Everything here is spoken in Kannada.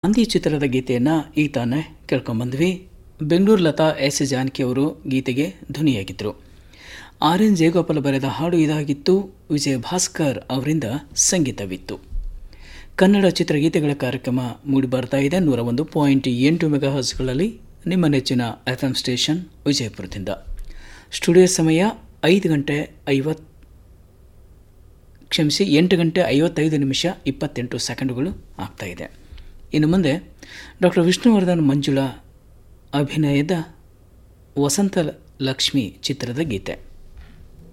ಅಂದಿ ಚಿತ್ರದ ಗೀತೆಯನ್ನು ಈಗ ತಾನೇ ಕೇಳ್ಕೊಂಬಂದ್ವಿ ಬೆಂಗಳೂರು ಲತಾ ಎಸ್ ಜಾನಕಿ ಅವರು ಗೀತೆಗೆ ಧ್ವನಿಯಾಗಿದ್ದರು ಆರ್ ಎನ್ ಜಯಗೋಪಾಲ ಬರೆದ ಹಾಡು ಇದಾಗಿತ್ತು ವಿಜಯ ಭಾಸ್ಕರ್ ಅವರಿಂದ ಸಂಗೀತವಿತ್ತು ಕನ್ನಡ ಚಿತ್ರಗೀತೆಗಳ ಕಾರ್ಯಕ್ರಮ ಮೂಡಿಬರ್ತಾ ಇದೆ ನೂರ ಒಂದು ಪಾಯಿಂಟ್ ಎಂಟು ಮೆಗಾ ಹರ್ಸ್ಗಳಲ್ಲಿ ನಿಮ್ಮ ನೆಚ್ಚಿನ ಎಫ್ ಎಂ ಸ್ಟೇಷನ್ ವಿಜಯಪುರದಿಂದ ಸ್ಟುಡಿಯೋ ಸಮಯ ಐದು ಗಂಟೆ ಐವತ್ತು ಕ್ಷಮಿಸಿ ಎಂಟು ಗಂಟೆ ಐವತ್ತೈದು ನಿಮಿಷ ಇಪ್ಪತ್ತೆಂಟು ಸೆಕೆಂಡುಗಳು ಆಗ್ತಾ ಇದೆ ಇನ್ನು ಮುಂದೆ ಡಾಕ್ಟರ್ ವಿಷ್ಣುವರ್ಧನ್ ಮಂಜುಳಾ ಅಭಿನಯದ ವಸಂತ ಲಕ್ಷ್ಮಿ ಚಿತ್ರದ ಗೀತೆ